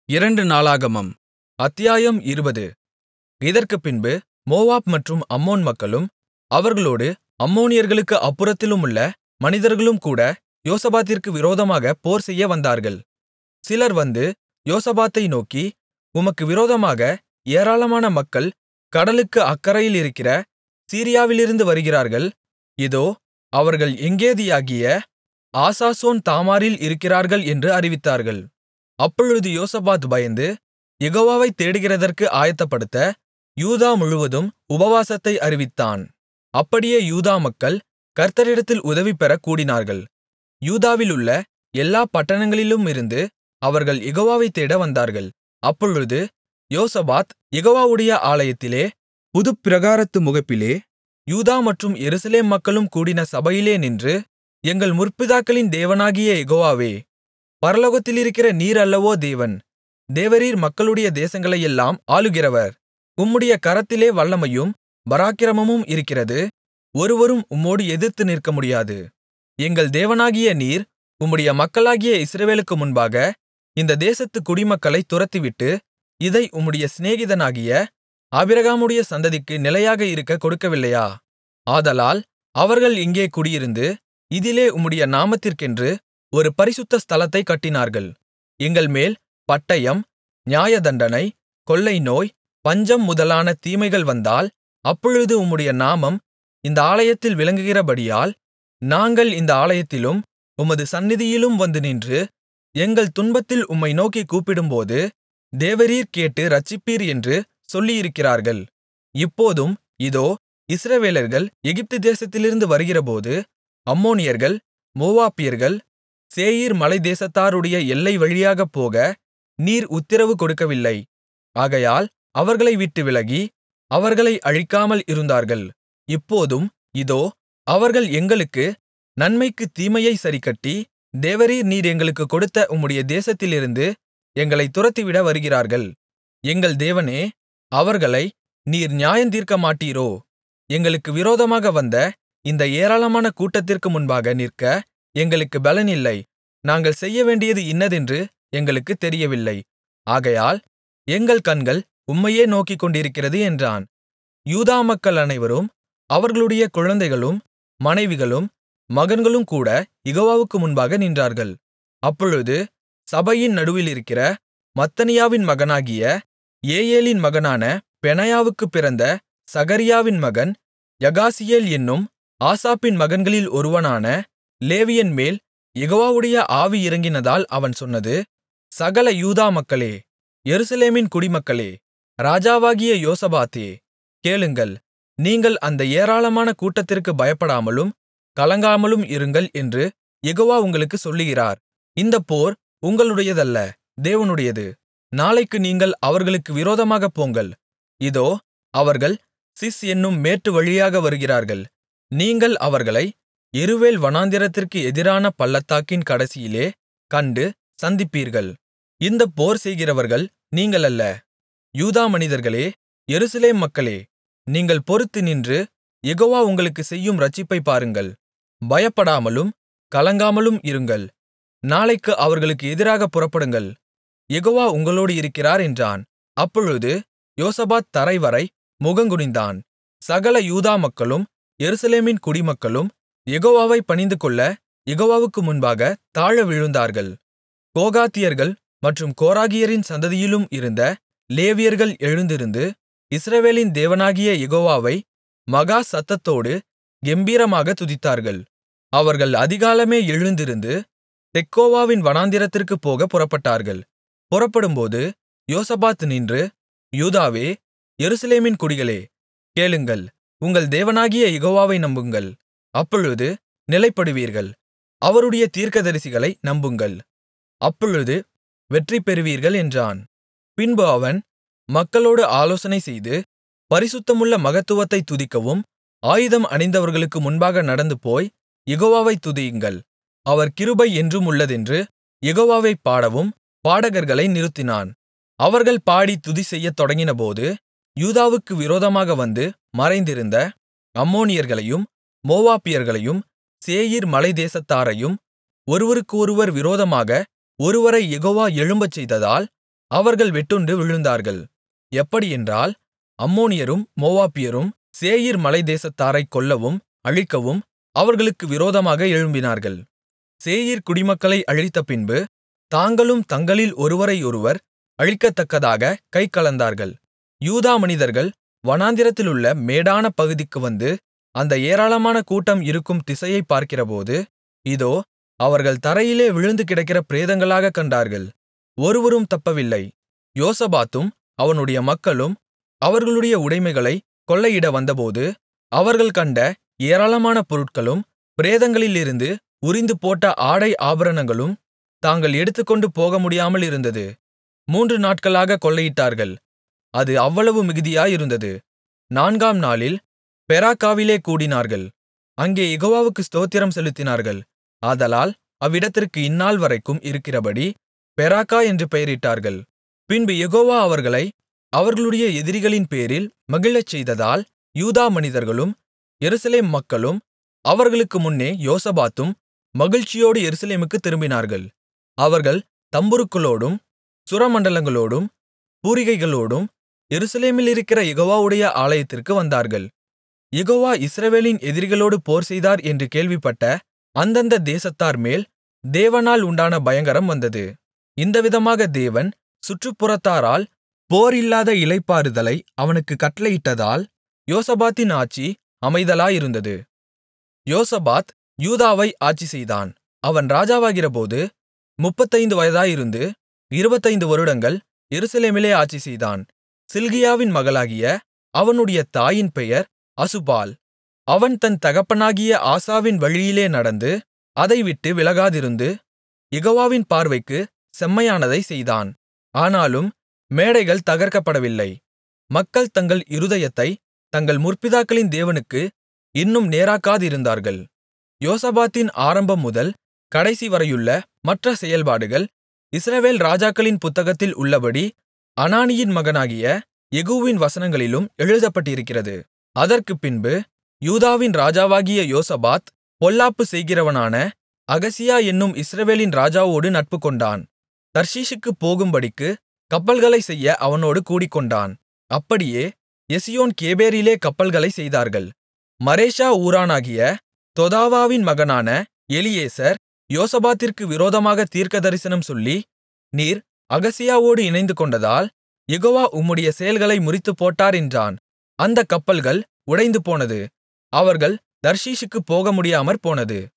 இரண்டு நாளாகமம் அத்தியாயம் இருபது இதற்குப்பின்பு மோவாப் மற்றும் அம்மோன் மக்களும் அவர்களோடு அம்மோனியர்களுக்கு அப்புறத்திலுமுள்ள மனிதர்களும்கூட யோசபாத்திற்கு விரோதமாகப் போர்செய்ய வந்தார்கள் சிலர் வந்து யோசபாத்தை நோக்கி உமக்கு விரோதமாக ஏராளமான மக்கள் கடலுக்கு அக்கரையிலிருக்கிற சீரியாவிலிருந்து வருகிறார்கள் இதோ அவர்கள் எங்கேதியாகிய ஆசாசோன் தாமாரில் இருக்கிறார்கள் என்று அறிவித்தார்கள் அப்பொழுது யோசபாத் பயந்து யெகோவாவைத் தேடுகிறதற்கு ஆயத்தப்படுத்த யூதா முழுவதும் உபவாசத்தை அறிவித்தான் அப்படியே யூதா மக்கள் கர்த்தரிடத்தில் உதவிபெறக் கூடினார்கள் யூதாவிலுள்ள எல்லாப் பட்டணங்களிலுமிருந்து அவர்கள் யெகோவாவைத் தேட வந்தார்கள் அப்பொழுது யோசபாத் யெகோவாவுடைய ஆலயத்திலே புதுப்பிராகாரத்து முகப்பிலே யூதா மற்றும் எருசலேம் மக்களும் கூடின சபையிலே நின்று எங்கள் முற்பிதாக்களின் தேவனாகிய யெகோவாவே பரலோகத்திலிருக்கிற நீர் அல்லவோ தேவன் தேவரீர் மக்களுடைய தேசங்களையெல்லாம் ஆளுகிறவர் உம்முடைய கரத்திலே வல்லமையும் பராக்கிரமமும் இருக்கிறது ஒருவரும் உம்மோடு எதிர்த்து நிற்கமுடியாது எங்கள் தேவனாகிய நீர் உம்முடைய மக்களாகிய இஸ்ரவேலுக்கு முன்பாக இந்த தேசத்துக் குடிமக்களைத் துரத்திவிட்டு இதை உம்முடைய சிநேகிதனாகிய ஆபிரகாமுடைய சந்ததிக்கு நிலையாக இருக்கக் கொடுக்கவில்லையா ஆதலால் அவர்கள் இங்கே குடியிருந்து இதிலே உம்முடைய நாமத்திற்கென்று ஒரு பரிசுத்த ஸ்தலத்தைக் கட்டினார்கள் எங்கள்மேல் பட்டயம் நியாயதண்டனை கொள்ளைநோய் பஞ்சம் முதலான தீமைகள் வந்தால் அப்பொழுது உம்முடைய நாமம் இந்த ஆலயத்தில் விளங்குகிறபடியால் நாங்கள் இந்த ஆலயத்திலும் உமது சந்நிதியிலும் வந்து நின்று எங்கள் துன்பத்தில் உம்மை நோக்கிக் கூப்பிடும்போது தேவரீர் கேட்டு இரட்சிப்பீர் என்று சொல்லியிருக்கிறார்கள் இப்போதும் இதோ இஸ்ரவேலர்கள் எகிப்து தேசத்திலிருந்து வருகிறபோது அம்மோனியர்கள் மோவாபியர்கள் சேயீர் மலைத்தேசத்தாருடைய எல்லை வழியாகப் போக நீர் உத்திரவு கொடுக்கவில்லை ஆகையால் அவர்களை விட்டு விலகி அவர்களை அழிக்காமல் இருந்தார்கள் இப்போதும் இதோ அவர்கள் எங்களுக்கு நன்மைக்குத் தீமையைச் சரிக்கட்டி தேவரீர் நீர் எங்களுக்குக் கொடுத்த உம்முடைய தேசத்திலிருந்து எங்களைத் துரத்திவிட வருகிறார்கள் எங்கள் தேவனே அவர்களை நீர் நியாயந்தீர்க்கமாட்டீரோ எங்களுக்கு விரோதமாக வந்த இந்த ஏராளமான கூட்டத்திற்கு முன்பாக நிற்க எங்களுக்கு பெலனில்லை நாங்கள் செய்யவேண்டியது இன்னதென்று எங்களுக்குத் தெரியவில்லை ஆகையால் எங்கள் கண்கள் உம்மையே நோக்கிக்கொண்டிருக்கிறது என்றான் யூதா மக்கள் அனைவரும் அவர்களுடைய குழந்தைகளும் மனைவிகளும் மகன்களும் கூட யெகோவாவுக்கு முன்பாக நின்றார்கள் அப்பொழுது சபையின் நடுவிலிருக்கிற மத்தனியாவின் மகனாகிய ஏயேலின் மகனான பெனாயாவுக்குப் பிறந்த சகரியாவின் மகன் யகாசியேல் என்னும் ஆசாப்பின் மகன்களில் ஒருவனான லேவியன்மேல் யெகோவாவுடைய ஆவி இறங்கினதால் அவன் சொன்னது சகல யூதா மக்களே எருசலேமின் குடிமக்களே ராஜாவாகிய யோசபாத்தே கேளுங்கள் நீங்கள் அந்த ஏராளமான கூட்டத்திற்கு பயப்படாமலும் கலங்காமலும் இருங்கள் என்று யெகோவா உங்களுக்குச் சொல்லுகிறார் இந்தப் போர் உங்களுடையதல்ல தேவனுடையது நாளைக்கு நீங்கள் அவர்களுக்கு விரோதமாகப் போங்கள் இதோ அவர்கள் சிஸ் என்னும் மேட்டு வழியாக வருகிறார்கள் நீங்கள் அவர்களை எருவேல் வனாந்திரத்திற்கு எதிரான பள்ளத்தாக்கின் கடைசியிலே கண்டு சந்திப்பீர்கள் இந்தப் போர் செய்கிறவர்கள் நீங்கள் அல்ல யூதா மனிதர்களே எருசலேம் மக்களே நீங்கள் பொறுத்து நின்று யெகோவா உங்களுக்குச் செய்யும் இரட்சிப்பைப் பாருங்கள் பயப்படாமலும் கலங்காமலும் இருங்கள் நாளைக்கு அவர்களுக்கு எதிராகப் புறப்படுங்கள் யெகோவா உங்களோடு இருக்கிறார் என்றான் அப்பொழுது யோசபாத் தரைவரை முகங்குனிந்தான் சகல யூதா மக்களும் எருசலேமின் குடிமக்களும் யெகோவாவை பணிந்துகொள்ள யெகோவாவுக்கு முன்பாக தாழ விழுந்தார்கள் கோகாத்தியர்கள் மற்றும் கோராகியரின் சந்ததியிலும் இருந்த லேவியர்கள் எழுந்திருந்து இஸ்ரவேலின் தேவனாகிய யெகோவாவை மகா சத்தத்தோடு கெம்பீரமாகத் துதித்தார்கள் அவர்கள் அதிகாலமே எழுந்திருந்து தெக்கோவாவின் வனாந்திரத்திற்குப் போகப் புறப்பட்டார்கள் புறப்படும்போது யோசபாத் நின்று யூதாவே எருசலேமின் குடிகளே கேளுங்கள் உங்கள் தேவனாகிய யெகோவாவை நம்புங்கள் அப்பொழுது நிலைப்படுவீர்கள் அவருடைய தீர்க்கதரிசிகளை நம்புங்கள் அப்பொழுது வெற்றி பெறுவீர்கள் என்றான் பின்பு அவன் மக்களோடு ஆலோசனை செய்து பரிசுத்தமுள்ள மகத்துவத்தை துதிக்கவும் ஆயுதம் அணிந்தவர்களுக்கு முன்பாக நடந்துபோய் யெகோவாவை துதியுங்கள் அவர் கிருபை என்றும் உள்ளதென்று யெகோவாவைப் பாடவும் பாடகர்களை நிறுத்தினான் அவர்கள் பாடி துதி செய்யத் தொடங்கினபோது யூதாவுக்கு விரோதமாக வந்து மறைந்திருந்த அம்மோனியர்களையும் மோவாபியர்களையும் சேயீர் மலைத்தேசத்தாரையும் ஒருவருக்கொருவர் விரோதமாக ஒருவரை யெகோவா எழும்பச் செய்ததால் அவர்கள் வெட்டுண்டு விழுந்தார்கள் எப்படியென்றால் அம்மோனியரும் மோவாபியரும் சேயீர் மலைத்தேசத்தாரைக் கொல்லவும் அழிக்கவும் அவர்களுக்கு விரோதமாக எழும்பினார்கள் சேயீர் குடிமக்களை அழித்தபின்பு தாங்களும் தங்களில் ஒருவரையொருவர் அழிக்கத்தக்கதாக கைகலந்தார்கள் யூதா மனிதர்கள் வனாந்திரத்திலுள்ள மேடான பகுதிக்கு வந்து அந்த ஏராளமான கூட்டம் இருக்கும் திசையைப் பார்க்கிறபோது இதோ அவர்கள் தரையிலே விழுந்து கிடக்கிற பிரேதங்களாகக் கண்டார்கள் ஒருவரும் தப்பவில்லை யோசபாத்தும் அவனுடைய மக்களும் அவர்களுடைய உடைமைகளைக் கொள்ளையிட வந்தபோது அவர்கள் கண்ட ஏராளமான பொருட்களும் பிரேதங்களிலிருந்து உரிந்துபோட்ட ஆடை ஆபரணங்களும் தாங்கள் எடுத்துக்கொண்டு போகமுடியாமல் இருந்தது மூன்று நாட்களாகக் கொள்ளையிட்டார்கள் அது அவ்வளவு மிகுதியாயிருந்தது நான்காம் நாளில் பெராக்காவிலே கூடினார்கள் அங்கே யெகோவாவுக்கு ஸ்தோத்திரம் செலுத்தினார்கள் ஆதலால் அவ்விடத்திற்கு இந்நாள்வரைக்கும் இருக்கிறபடி பெராக்கா என்று பெயரிட்டார்கள் பின்பு யெகோவா அவர்களை அவர்களுடைய எதிரிகளின்பேரில் மகிழச் செய்ததால் யூதா மனிதர்களும் எருசலேம் மக்களும் அவர்களுக்கு முன்னே யோசபாத்தும் மகிழ்ச்சியோடு எருசலேமுக்குத் திரும்பினார்கள் அவர்கள் தம்புருக்களோடும் சுரமண்டலங்களோடும் பூரிகைகளோடும் எருசலேமிலிருக்கிற யெகோவாவுடைய ஆலயத்திற்கு வந்தார்கள் யெகோவா இஸ்ரவேலின் எதிரிகளோடு போர்செய்தார் என்று கேள்விப்பட்ட அந்தந்த தேசத்தார்மேல் தேவனால் உண்டான பயங்கரம் வந்தது இந்தவிதமாக தேவன் சுற்றுப்புறத்தாரால் போர் இல்லாத இளைப்பாறுதலை அவனுக்குக் கட்டளையிட்டதால் யோசபாத்தின் ஆட்சி அமைதலாயிருந்தது யோசபாத் யூதாவை ஆட்சிசெய்தான் அவன் ராஜாவாகிறபோது முப்பத்தைந்து வயதாயிருந்து இருபத்தைந்து வருடங்கள் எருசலேமிலே ஆட்சிசெய்தான் சில்கியாவின் மகளாகிய அவனுடைய தாயின் பெயர் அசுபாள் அவன் தன் தகப்பனாகிய ஆசாவின் வழியிலே நடந்து அதைவிட்டு விலகாதிருந்து யெகோவாவின் பார்வைக்கு செம்மையானதைச் செய்தான் ஆனாலும் மேடைகள் தகர்க்கப்படவில்லை மக்கள் தங்கள் இருதயத்தை தங்கள் முற்பிதாக்களின் தேவனுக்கு இன்னும் நேராக்காதிருந்தார்கள் யோசபாத்தின் ஆரம்பம் முதல் கடைசிவரையுள்ள மற்ற செயல்பாடுகள் இஸ்ரவேல் ராஜாக்களின் புத்தகத்தில் உள்ளபடி அனானியின் மகனாகிய யெகூவின் வசனங்களிலும் எழுதப்பட்டிருக்கிறது அதற்குப் பின்பு யூதாவின் ராஜாவாகிய யோசபாத் பொல்லாப்பு செய்கிறவனான அகசியா என்னும் இஸ்ரவேலின் ராஜாவோடு நட்புக்கொண்டான் தர்ஷீசுக்குப் போகும்படிக்கு கப்பல்களைச் செய்ய அவனோடு கூடிக்கொண்டான் அப்படியே எசியோன் கேபேரிலே கப்பல்களைச் செய்தார்கள் மரேஷா ஊரானாகிய தொதாவாவின் மகனான எலியேசர் யோசபாத்திற்கு விரோதமாக தீர்க்கதரிசனம் சொல்லி நீர் அகசியாவோடு இணைந்துகொண்டதால் யெகோவா உம்முடைய செயல்களை முறித்துப்போட்டார் என்றான் அந்தக் கப்பல்கள் உடைந்துபோனது அவர்கள் தர்ஷீசுக்குப் போகமுடியாமற் போனது